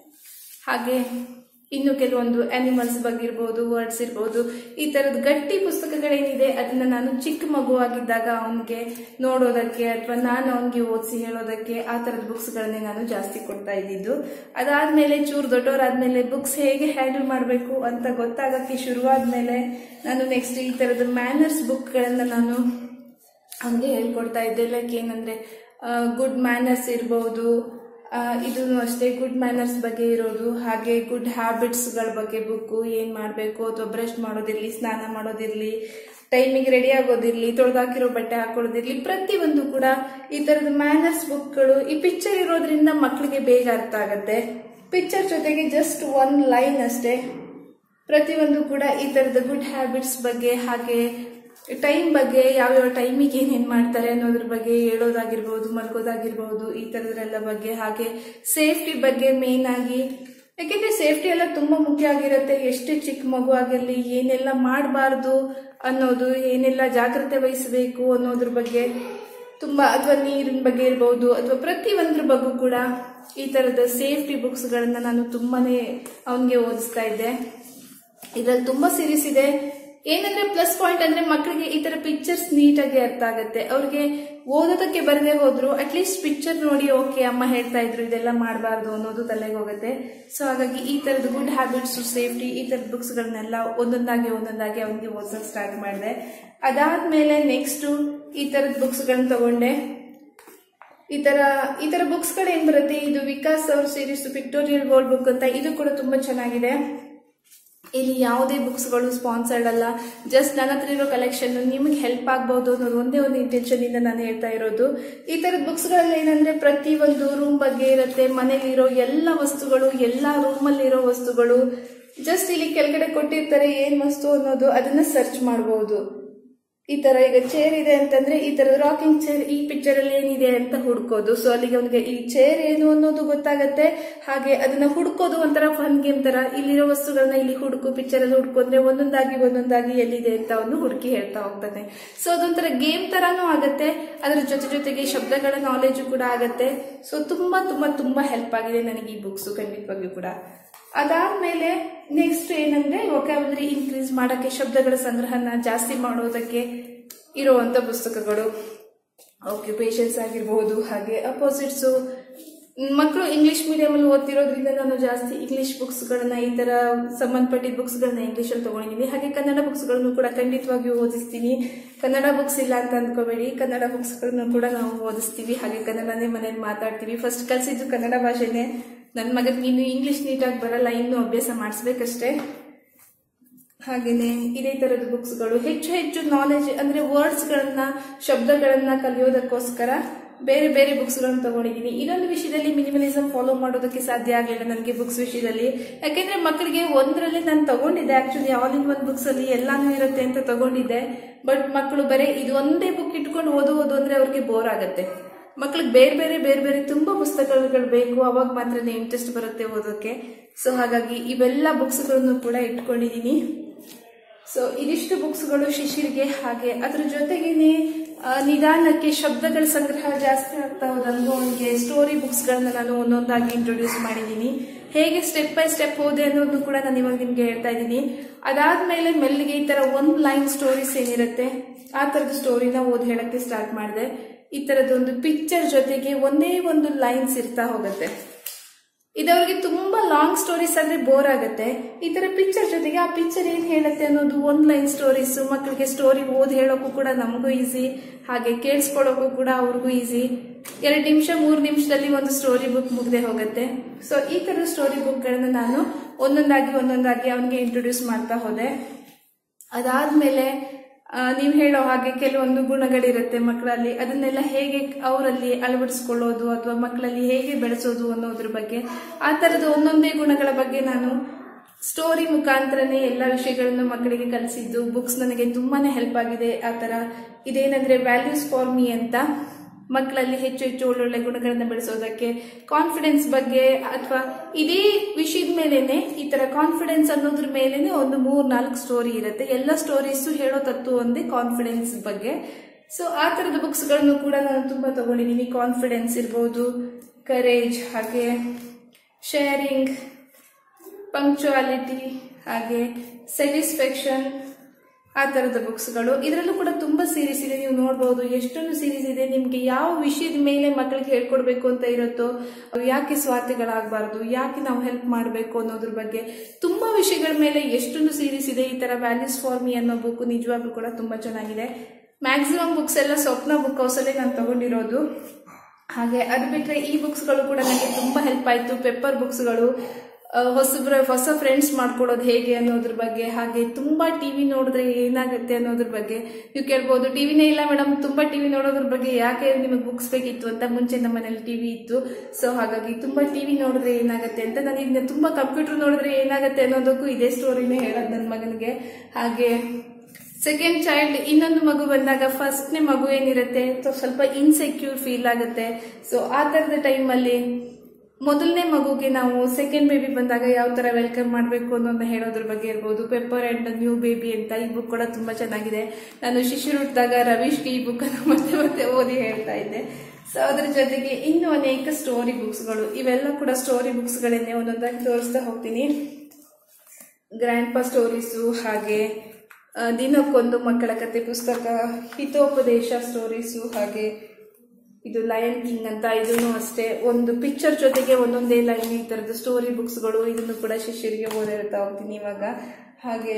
ಹಾಗೆ ಇನ್ನು ಕೆಲವೊಂದು ಅನಿಮಲ್ಸ್ ಬಗ್ಗೆ ಇರ್ಬೋದು ವರ್ಡ್ಸ್ ಇರ್ಬೋದು ಈ ತರದ ಗಟ್ಟಿ ಪುಸ್ತಕಗಳೇನಿದೆ ಅದನ್ನ ನಾನು ಚಿಕ್ಕ ಮಗುವಾಗಿದ್ದಾಗ ಅವನಿಗೆ ನೋಡೋದಕ್ಕೆ ಅಥವಾ ನಾನು ಅವನಿಗೆ ಓದಿಸಿ ಹೇಳೋದಕ್ಕೆ ಆ ತರದ ಬುಕ್ಸ್ಗಳನ್ನೇ ನಾನು ಜಾಸ್ತಿ ಕೊಡ್ತಾ ಇದ್ದಿದ್ದು ಅದಾದ್ಮೇಲೆ ಚೂರು ದೊಡ್ಡವರಾದ್ಮೇಲೆ ಬುಕ್ಸ್ ಹೇಗೆ ಹ್ಯಾಂಡಲ್ ಮಾಡಬೇಕು ಅಂತ ಗೊತ್ತಾಗಕ್ಕೆ ಶುರುವಾದ್ಮೇಲೆ ನಾನು ನೆಕ್ಸ್ಟ್ ಈ ತರದ ಮ್ಯಾನರ್ಸ್ ಬುಕ್ಗಳನ್ನ ನಾನು ಅವನಿಗೆ ಹೇಳ್ಕೊಡ್ತಾ ಇದ್ದೆ ಲೈಕ್ ಏನಂದ್ರೆ ಗುಡ್ ಮ್ಯಾನರ್ಸ್ ಇರ್ಬೋದು ಇದನ್ನು ಅಷ್ಟೇ ಗುಡ್ ಮ್ಯಾನರ್ಸ್ ಬಗ್ಗೆ ಇರೋದು ಹಾಗೆ ಗುಡ್ ಹ್ಯಾಬಿಟ್ಸ್ಗಳ ಬಗ್ಗೆ ಬುಕ್ಕು ಏನು ಮಾಡಬೇಕು ಅಥವಾ ಬ್ರಷ್ ಮಾಡೋದಿರಲಿ ಸ್ನಾನ ಮಾಡೋದಿರಲಿ ಟೈಮಿಗೆ ರೆಡಿ ಆಗೋದಿರಲಿ ತೊಳೆದಾಕಿರೋ ಬಟ್ಟೆ ಹಾಕೊಳ್ಳೋದಿರಲಿ ಪ್ರತಿಯೊಂದು ಕೂಡ ಈ ಥರದ ಮ್ಯಾನರ್ಸ್ ಬುಕ್ಗಳು ಈ ಪಿಕ್ಚರ್ ಇರೋದ್ರಿಂದ ಮಕ್ಕಳಿಗೆ ಬೇಗ ಅರ್ಥ ಆಗತ್ತೆ ಪಿಕ್ಚರ್ ಜೊತೆಗೆ ಜಸ್ಟ್ ಒನ್ ಲೈನ್ ಅಷ್ಟೇ ಪ್ರತಿಯೊಂದು ಕೂಡ ಈ ಥರದ ಗುಡ್ ಹ್ಯಾಬಿಟ್ಸ್ ಬಗ್ಗೆ ಹಾಗೆ ಟೈಮ್ ಬಗ್ಗೆ ಯಾವ್ಯಾವ ಟೈಮಿಗೆ ಏನೇನ್ ಮಾಡ್ತಾರೆ ಅನ್ನೋದ್ರ ಬಗ್ಗೆ ಹೇಳೋದಾಗಿರ್ಬೋದು ಮಲ್ಗೋದಾಗಿರ್ಬೋದು ಈ ತರದ್ರೆಲ್ಲ ಬಗ್ಗೆ ಹಾಗೆ ಸೇಫ್ಟಿ ಬಗ್ಗೆ ಮೇನ್ ಆಗಿ ಯಾಕೆಂದ್ರೆ ಸೇಫ್ಟಿ ಎಲ್ಲ ತುಂಬಾ ಮುಖ್ಯ ಆಗಿರುತ್ತೆ ಎಷ್ಟೇ ಚಿಕ್ಕ ಮಗು ಆಗಿರ್ಲಿ ಏನೆಲ್ಲ ಮಾಡಬಾರ್ದು ಅನ್ನೋದು ಏನೆಲ್ಲ ಜಾಗ್ರತೆ ವಹಿಸಬೇಕು ಅನ್ನೋದ್ರ ಬಗ್ಗೆ ತುಂಬಾ ಅಥವಾ ನೀರಿನ ಬಗ್ಗೆ ಇರ್ಬೋದು ಅಥವಾ ಪ್ರತಿಯೊಂದ್ರ ಬಗ್ಗೆ ಕೂಡ ಈ ತರದ ಸೇಫ್ಟಿ ಬುಕ್ಸ್ಗಳನ್ನ ನಾನು ತುಂಬಾನೇ ಅವನಿಗೆ ಓದಿಸ್ತಾ ಇದ್ದೆ ಇದ್ರಲ್ಲಿ ತುಂಬಾ ಸೀರೀಸ್ ಇದೆ ಏನಂದ್ರೆ ಪ್ಲಸ್ ಪಾಯಿಂಟ್ ಅಂದ್ರೆ ಮಕ್ಕಳಿಗೆ ಈ ತರ ಪಿಕ್ಚರ್ಸ್ ನೀಟಾಗಿ ಅರ್ಥ ಆಗುತ್ತೆ ಅವ್ರಿಗೆ ಓದೋದಕ್ಕೆ ಬರದೇ ಹೋದ್ರು ಅಟ್ಲೀಸ್ಟ್ ಪಿಕ್ಚರ್ ನೋಡಿ ಓಕೆ ಅಮ್ಮ ಹೇಳ್ತಾ ಇದ್ರು ಇದೆಲ್ಲ ಮಾಡಬಾರ್ದು ಅನ್ನೋದು ತಲೆಗೆ ಹೋಗುತ್ತೆ ಸೊ ಹಾಗಾಗಿ ಈ ತರದ ಗುಡ್ ಹ್ಯಾಬಿಟ್ಸ್ ಸೇಫ್ಟಿ ಈ ತರದ ಬುಕ್ಸ್ ಗಳನ್ನೆಲ್ಲ ಒಂದೊಂದಾಗಿ ಒಂದೊಂದಾಗಿ ಅವನಿಗೆ ಓದ್ಸಕ್ ಸ್ಟಾರ್ಟ್ ಮಾಡಿದೆ ಅದಾದ್ಮೇಲೆ ನೆಕ್ಸ್ಟ್ ಈ ತರದ ಬುಕ್ಸ್ ಗಳನ್ನ ತಗೊಂಡೆ ಈ ತರ ಈ ತರ ಬುಕ್ಸ್ ಗಳು ಏನ್ ಬರುತ್ತೆ ಇದು ವಿಕಾಸ್ ಅವ್ರ ಸೀರೀಸ್ ಪಿಕ್ಟೋರಿಯಲ್ ವರ್ಲ್ಡ್ ಬುಕ್ ಅಂತ ಇದು ಕೂಡ ತುಂಬಾ ಚೆನ್ನಾಗಿದೆ ಇಲ್ಲಿ ಯಾವುದೇ ಬುಕ್ಸ್ಗಳು ಸ್ಪಾನ್ಸರ್ಡ್ ಅಲ್ಲ ಜಸ್ಟ್ ನನ್ನ ಹತ್ರ ಇರೋ ಕಲೆಕ್ಷನ್ ನಿಮಗೆ ಹೆಲ್ಪ್ ಆಗ್ಬಹುದು ಅನ್ನೋದು ಒಂದೇ ಒಂದು ಇಂಟೆನ್ಷನ್ ಇಂದ ನಾನು ಹೇಳ್ತಾ ಇರೋದು ಈ ತರದ ಬುಕ್ಸ್ಗಳಲ್ಲಿ ಏನಂದ್ರೆ ಪ್ರತಿ ಒಂದು ರೂಮ್ ಬಗ್ಗೆ ಇರುತ್ತೆ ಮನೇಲಿರೋ ಎಲ್ಲ ವಸ್ತುಗಳು ಎಲ್ಲ ರೂಮಲ್ಲಿ ಇರೋ ವಸ್ತುಗಳು ಜಸ್ಟ್ ಇಲ್ಲಿ ಕೆಳಗಡೆ ಕೊಟ್ಟಿರ್ತಾರೆ ಏನ್ ವಸ್ತು ಅನ್ನೋದು ಅದನ್ನ ಸರ್ಚ್ ಮಾಡಬಹುದು ಈ ತರ ಈಗ ಚೇರ್ ಇದೆ ಅಂತಂದ್ರೆ ಈ ತರದ ರಾಕಿಂಗ್ ಚೇರ್ ಈ ಪಿಕ್ಚರ್ ಅಲ್ಲಿ ಏನಿದೆ ಅಂತ ಹುಡ್ಕೋದು ಸೊ ಅಲ್ಲಿಗೆ ಅವನಿಗೆ ಈ ಚೇರ್ ಏನು ಅನ್ನೋದು ಗೊತ್ತಾಗತ್ತೆ ಹಾಗೆ ಅದನ್ನ ಹುಡ್ಕೋದು ಒಂಥರ ಫನ್ ಗೇಮ್ ತರ ಇಲ್ಲಿರೋ ವಸ್ತುಗಳನ್ನ ಇಲ್ಲಿ ಹುಡುಕು ಪಿಕ್ಚರ್ ಅಲ್ಲಿ ಹುಡ್ಕೊಂಡ್ರೆ ಒಂದೊಂದಾಗಿ ಒಂದೊಂದಾಗಿ ಎಲ್ಲಿದೆ ಅಂತ ಅವನು ಹುಡುಕಿ ಹೇಳ್ತಾ ಹೋಗ್ತಾನೆ ಸೊ ಅದೊಂಥರ ಗೇಮ್ ತರಾನು ಆಗತ್ತೆ ಅದ್ರ ಜೊತೆ ಜೊತೆಗೆ ಶಬ್ದಗಳ ನಾಲೆಜು ಕೂಡ ಆಗತ್ತೆ ಸೊ ತುಂಬಾ ತುಂಬಾ ತುಂಬಾ ಹೆಲ್ಪ್ ಆಗಿದೆ ನನಗೆ ಈ ಬುಕ್ಸ್ ಖಂಡಿತವಾಗಿಯೂ ಕೂಡ ಅದಾದ್ಮೇಲೆ ನೆಕ್ಸ್ಟ್ ಏನಂದ್ರೆ ವೊಕ್ಯಾಬುಲರಿ ಇನ್ಕ್ರೀಸ್ ಮಾಡಕ್ಕೆ ಶಬ್ದಗಳ ಸಂಗ್ರಹನ ಜಾಸ್ತಿ ಮಾಡೋದಕ್ಕೆ ಇರುವಂತ ಪುಸ್ತಕಗಳು ಆಕ್ಯುಪೇಷನ್ಸ್ ಆಗಿರ್ಬೋದು ಹಾಗೆ ಅಪೋಸಿಟ್ಸು ಮಕ್ಕಳು ಇಂಗ್ಲಿಷ್ ಮೀಡಿಯಂ ಅಲ್ಲಿ ಓದ್ತಿರೋದ್ರಿಂದ ನಾನು ಜಾಸ್ತಿ ಇಂಗ್ಲಿಷ್ ಬುಕ್ಸ್ ಗಳನ್ನ ಈ ತರ ಸಂಬಂಧಪಟ್ಟಿದ್ದ ಬುಕ್ಸ್ ಗಳನ್ನ ಇಂಗ್ಲಿಷ್ ಅಲ್ಲಿ ತಗೊಂಡಿದ್ದೀನಿ ಹಾಗೆ ಕನ್ನಡ ಬುಕ್ಸ್ ಗಳನ್ನು ಕೂಡ ಖಂಡಿತವಾಗಿಯೂ ಓದಿಸ್ತೀನಿ ಕನ್ನಡ ಬುಕ್ಸ್ ಇಲ್ಲ ಅಂತ ಅಂದ್ಕೋಬೇಡಿ ಕನ್ನಡ ಬುಕ್ಸ್ ಗಳನ್ನು ಕೂಡ ನಾವು ಓದಿಸ್ತೀವಿ ಹಾಗೆ ಕನ್ನಡನೇ ಮನೇಲಿ ಮಾತಾಡ್ತೀವಿ ಫಸ್ಟ್ ಕಲ್ಸಿದ್ದು ಕನ್ನಡ ಭಾಷೆನೆ ನನ್ನ ಮಗನಿಗೆ ನೀನು ಇಂಗ್ಲಿಷ್ ನೀಟಾಗಿ ಬರಲ್ಲ ಇನ್ನೂ ಅಭ್ಯಾಸ ಮಾಡಿಸ್ಬೇಕಷ್ಟೇ ಹಾಗೇನೆ ಇದೇ ತರದ ಬುಕ್ಸ್ಗಳು ಹೆಚ್ಚು ಹೆಚ್ಚು ನಾಲೆಜ್ ಅಂದ್ರೆ ವರ್ಡ್ಸ್ ಗಳನ್ನ ಶಬ್ದಗಳನ್ನ ಕಲಿಯೋದಕ್ಕೋಸ್ಕರ ಬೇರೆ ಬೇರೆ ಬುಕ್ಸ್ ಗಳನ್ನ ತಗೊಂಡಿದ್ದೀನಿ ಇನ್ನೊಂದು ವಿಷಯದಲ್ಲಿ ಮಿನಿಮಲಿಸಮ್ ಫಾಲೋ ಮಾಡೋದಕ್ಕೆ ಸಾಧ್ಯ ಆಗಲಿಲ್ಲ ನನಗೆ ಬುಕ್ಸ್ ವಿಷಯದಲ್ಲಿ ಯಾಕೆಂದ್ರೆ ಮಕ್ಕಳಿಗೆ ಒಂದರಲ್ಲಿ ನಾನು ತಗೊಂಡಿದ್ದೆ actually all in one books ಅಲ್ಲಿ ಎಲ್ಲಾನು ಇರುತ್ತೆ ಅಂತ ತಗೊಂಡಿದ್ದೆ ಬಟ್ ಮಕ್ಕಳು ಬರೀ ಇದು ಒಂದೇ ಬುಕ್ ಇಟ್ಕೊಂಡು ಓದು ಓದು ಅಂದ್ರೆ ಅವ್ರಿಗೆ ಬೋರ್ ಆಗುತ್ತೆ ಮಕ್ಳಿಗೆ ಬೇರೆ ಬೇರೆ ಬೇರೆ ಬೇರೆ ತುಂಬಾ ಪುಸ್ತಕಗಳು ಬೇಕು ಅವಾಗ ಮಾತ್ರನೇ ಇಂಟ್ರೆಸ್ಟ್ ಬರುತ್ತೆ ಓದೋಕೆ ಸೊ ಹಾಗಾಗಿ ಇವೆಲ್ಲ ಬುಕ್ಸ್ಗಳನ್ನು ಕೂಡ ಇಟ್ಕೊಂಡಿದ್ದೀನಿ ಸೊ ಇದಿಷ್ಟು ಬುಕ್ಸ್ಗಳು ಶಿಶಿರ್ಗೆ ಹಾಗೆ ಅದ್ರ ಜೊತೆಗೇನೆ ಆ, ನಿಧಾನಕ್ಕೆ ಶಬ್ದಗಳ ಸಂಗ್ರಹ ಜಾಸ್ತಿ ಆಗ್ತಾ ಹೋದಂಗೂ ಅವನಿಗೆ ಸ್ಟೋರಿ ಬುಕ್ಸ್ಗಳನ್ನ ನಾನು ಒಂದೊಂದಾಗಿ ಇಂಟ್ರೊಡ್ಯೂಸ್ ಮಾಡಿದ್ದೀನಿ ಹೇಗೆ ಸ್ಟೆಪ್ ಬೈ ಸ್ಟೆಪ್ ಹೋದೆ ಅನ್ನೋದು ಕೂಡ ನಾನು ಇವಾಗ ನಿಮ್ಗೆ ಹೇಳ್ತಾ ಇದ್ದೀನಿ ಅದಾದ್ಮೇಲೆ ಮೆಲ್ಲಿಗೆ ಈ ತರ ಒಂದ್ ಲೈನ್ ಸ್ಟೋರೀಸ್ ಏನಿರುತ್ತೆ ಆ ತರದ ಸ್ಟೋರಿನ ಓದಿ ಹೇಳಕ್ಕೆ ಸ್ಟಾರ್ಟ್ ಮಾಡಿದೆ ಈ ತರದೊಂದು ಪಿಕ್ಚರ್ ಜೊತೆಗೆ ಒಂದೇ ಒಂದು ಲೈನ್ಸ್ ಇರ್ತಾ ಹೋಗುತ್ತೆ ಇದವ್ರಿಗೆ ತುಂಬಾ ಲಾಂಗ್ ಸ್ಟೋರೀಸ್ ಆದ್ರೆ ಬೋರ್ ಆಗುತ್ತೆ ಈ ತರ ಪಿಕ್ಚರ್ ಜೊತೆಗೆ ಆ ಪಿಕ್ಚರ್ ಏನ್ ಹೇಳುತ್ತೆ ಅನ್ನೋದು ಒಂದ್ ಲೈನ್ ಸ್ಟೋರೀಸ್ ಮಕ್ಕಳಿಗೆ ಸ್ಟೋರಿ ಓದಿ ಹೇಳೋಕ್ಕೂ ಕೂಡ ನಮಗೂ ಈಸಿ ಹಾಗೆ ಕೇಳಿಸ್ಕೊಳ್ಳೋಕ್ಕೂ ಕೂಡ ಅವ್ರಿಗೂ ಈಸಿ ಎರಡು ನಿಮಿಷ ಮೂರು ನಿಮಿಷದಲ್ಲಿ ಒಂದು ಸ್ಟೋರಿ ಬುಕ್ ಮುಗ್ದೆ ಹೋಗುತ್ತೆ ಸೊ ಈ ತರ ಸ್ಟೋರಿ ಬುಕ್ಗಳನ್ನ ನಾನು ಒಂದೊಂದಾಗಿ ಒಂದೊಂದಾಗಿ ಅವನಿಗೆ ಇಂಟ್ರೊಡ್ಯೂಸ್ ಮಾಡ್ತಾ ಹೋದೆ ಅದಾದ್ಮೇಲೆ ನೀವು ಹೇಳೋ ಹಾಗೆ ಕೆಲವೊಂದು ಗುಣಗಳಿರುತ್ತೆ ಮಕ್ಕಳಲ್ಲಿ ಅದನ್ನೆಲ್ಲ ಹೇಗೆ ಅವರಲ್ಲಿ ಅಳವಡಿಸ್ಕೊಳ್ಳೋದು ಅಥವಾ ಮಕ್ಕಳಲ್ಲಿ ಹೇಗೆ ಬೆಳೆಸೋದು ಅನ್ನೋದ್ರ ಬಗ್ಗೆ ಆ ತರದ ಒಂದೊಂದೇ ಗುಣಗಳ ಬಗ್ಗೆ ನಾನು ಸ್ಟೋರಿ ಮುಖಾಂತರನೇ ಎಲ್ಲ ವಿಷಯಗಳನ್ನು ಮಕ್ಕಳಿಗೆ ಕಲಿಸಿದ್ದು ಬುಕ್ಸ್ ನನಗೆ ತುಂಬಾನೇ ಹೆಲ್ಪ್ ಆಗಿದೆ ಆ ತರ ಇದೇನಂದ್ರೆ ವ್ಯಾಲ್ಯೂಸ್ ಫಾರ್ ಮೀ ಅಂತ ಮಕ್ಕಳಲ್ಲಿ ಹೆಚ್ಚು ಹೆಚ್ಚು ಒಳ್ಳೊಳ್ಳೆ ಗುಣಗಳನ್ನ ಬೆಳೆಸೋದಕ್ಕೆ ಕಾನ್ಫಿಡೆನ್ಸ್ ಬಗ್ಗೆ ಅಥವಾ ಇದೇ ವಿಷಯದ ಮೇಲೇನೆ ಈ ತರ ಕಾನ್ಫಿಡೆನ್ಸ್ ಅನ್ನೋದ್ರ ಮೇಲೇನೆ ಒಂದು ಮೂರ್ ನಾಲ್ಕು ಸ್ಟೋರಿ ಇರುತ್ತೆ ಎಲ್ಲ ಸ್ಟೋರೀಸು ಹೇಳೋ ತತ್ವ ಒಂದೇ ಕಾನ್ಫಿಡೆನ್ಸ್ ಬಗ್ಗೆ ಸೊ ಆ ತರದ ಬುಕ್ಸ್ ಗಳನ್ನು ಕೂಡ ನಾನು ತುಂಬಾ ತಗೊಂಡಿದ್ದೀನಿ ಕಾನ್ಫಿಡೆನ್ಸ್ ಇರ್ಬೋದು ಕರೇಜ್ ಹಾಗೆ ಶೇರಿಂಗ್ ಪಂಕ್ಚುಯಾಲಿಟಿ ಹಾಗೆ ಸ್ಯಾಟಿಸ್ಫ್ಯಾಕ್ಷನ್ ಆ ತರದ ಬುಕ್ಸ್ಗಳು ಇದರಲ್ಲೂ ಕೂಡ ತುಂಬಾ ಸೀರೀಸ್ ಇದೆ ನೀವು ನೋಡಬಹುದು ಎಷ್ಟೊಂದು ಸೀರೀಸ್ ಇದೆ ನಿಮ್ಗೆ ಯಾವ ವಿಷಯದ ಮೇಲೆ ಮಕ್ಕಳಿಗೆ ಹೇಳ್ಕೊಡ್ಬೇಕು ಅಂತ ಇರುತ್ತೋ ಯಾಕೆ ಸ್ವಾರ್ಥಿಗಳಾಗಬಾರ್ದು ಯಾಕೆ ನಾವು ಹೆಲ್ಪ್ ಮಾಡಬೇಕು ಅನ್ನೋದ್ರ ಬಗ್ಗೆ ತುಂಬಾ ವಿಷಯಗಳ ಮೇಲೆ ಎಷ್ಟೊಂದು ಸೀರೀಸ್ ಇದೆ ಈ ತರ ವ್ಯಾಲ್ಯೂಸ್ ಫಾರ್ ಮಿ ಅನ್ನೋ ಬುಕ್ ನಿಜವಾಗ್ಲೂ ಕೂಡ ತುಂಬಾ ಚೆನ್ನಾಗಿದೆ ಮ್ಯಾಕ್ಸಿಮಮ್ ಬುಕ್ಸ್ ಎಲ್ಲ ಸ್ವಪ್ನ ಬುಕ್ ಹೌಸಲ್ಲೇ ನಾನು ತಗೊಂಡಿರೋದು ಹಾಗೆ ಅದು ಬಿಟ್ರೆ ಈ ಬುಕ್ಸ್ಗಳು ಕೂಡ ನನಗೆ ತುಂಬಾ ಹೆಲ್ಪ್ ಆಯ್ತು ಪೆಪ್ಪರ್ ಬುಕ್ಸ್ಗಳು ಹೊಸಬ್ರ ಹೊಸ ಫ್ರೆಂಡ್ಸ್ ಮಾಡ್ಕೊಳ್ಳೋದು ಹೇಗೆ ಅನ್ನೋದ್ರ ಬಗ್ಗೆ ಹಾಗೆ ತುಂಬಾ ಟಿವಿ ನೋಡಿದ್ರೆ ಏನಾಗುತ್ತೆ ಅನ್ನೋದ್ರ ಬಗ್ಗೆ ನೀವು ಕೇಳ್ಬೋದು ಟಿವಿನೇ ಇಲ್ಲ ಮೇಡಮ್ ತುಂಬಾ ಟಿವಿ ನೋಡೋದ್ರ ಬಗ್ಗೆ ಯಾಕೆ ನಿಮಗೆ ಬುಕ್ಸ್ ಬೇಕಿತ್ತು ಅಂತ ಮುಂಚೆ ನಮ್ಮ ಮನೇಲಿ ಟಿವಿ ಇತ್ತು ಸೊ ಹಾಗಾಗಿ ತುಂಬಾ ಟಿವಿ ನೋಡಿದ್ರೆ ಏನಾಗುತ್ತೆ ಅಂತ ನಾನು ಈಗ ತುಂಬಾ ಕಂಪ್ಯೂಟರ್ ನೋಡಿದ್ರೆ ಏನಾಗುತ್ತೆ ಅನ್ನೋದಕ್ಕೂ ಇದೇ ಸ್ಟೋರಿನೇ ಹೇಳೋದು ನನ್ನ ಮಗನಿಗೆ ಹಾಗೆ ಸೆಕೆಂಡ್ ಚೈಲ್ಡ್ ಇನ್ನೊಂದು ಮಗು ಬಂದಾಗ ಫಸ್ಟ್ನೇ ಮಗು ಏನಿರುತ್ತೆ ಸೊ ಸ್ವಲ್ಪ ಇನ್ಸೆಕ್ಯೂರ್ ಫೀಲ್ ಆಗುತ್ತೆ ಸೊ ಆ ತರದ ಟೈಮಲ್ಲಿ ಮೊದಲನೇ ಮಗುಗೆ ನಾವು ಸೆಕೆಂಡ್ ಬೇಬಿ ಬಂದಾಗ ಯಾವ ತರ ವೆಲ್ಕಮ್ ಮಾಡಬೇಕು ಅನ್ನೋದನ್ನ ಹೇಳೋದ್ರ ಬಗ್ಗೆ ಇರ್ಬೋದು ಪೆಪ್ಪರ್ ಅಂಡ್ ನ್ಯೂ ಬೇಬಿ ಅಂತ ಈ ಬುಕ್ ಕೂಡ ತುಂಬಾ ಚೆನ್ನಾಗಿದೆ ನಾನು ಶಿಶು ಹುಟ್ಟಿದಾಗ ರವೀಶ್ಗೆ ಈ ಬುಕ್ ಅನ್ನು ಮತ್ತೆ ಮತ್ತೆ ಓದಿ ಹೇಳ್ತಾ ಇದ್ದೆ ಸೊ ಅದ್ರ ಜೊತೆಗೆ ಇನ್ನು ಅನೇಕ ಸ್ಟೋರಿ ಬುಕ್ಸ್ಗಳು ಇವೆಲ್ಲ ಕೂಡ ಸ್ಟೋರಿ ಬುಕ್ಸ್ಗಳನ್ನೇ ಒಂದೊಂದಾಗಿ ತೋರಿಸ್ತಾ ಹೋಗ್ತೀನಿ ಗ್ರ್ಯಾಂಡ್ ಪಾ ಸ್ಟೋರೀಸು ಹಾಗೆ ಆ, ದಿನಕ್ಕೊಂದು ಮಕ್ಕಳ ಕತೆ ಪುಸ್ತಕ ಹಿತೋಪದೇಶ ಸ್ಟೋರೀಸು ಹಾಗೆ ಇದು ಲಯನ್ ಕಿಂಗ್ ಅಂತ ಇದನ್ನು ಅಷ್ಟೇ ಒಂದು ಪಿಕ್ಚರ್ ಜೊತೆಗೆ ಒಂದೊಂದೇ ಲೈನ್ ಈ ತರದ ಸ್ಟೋರಿ ಬುಕ್ಸ್ಗಳು ಇದನ್ನು ಕೂಡ ಶಿಷ್ಯರಿಗೆ ಓದಿರ್ತಾ ಹೋಗ್ತೀನಿ ಇವಾಗ ಹಾಗೆ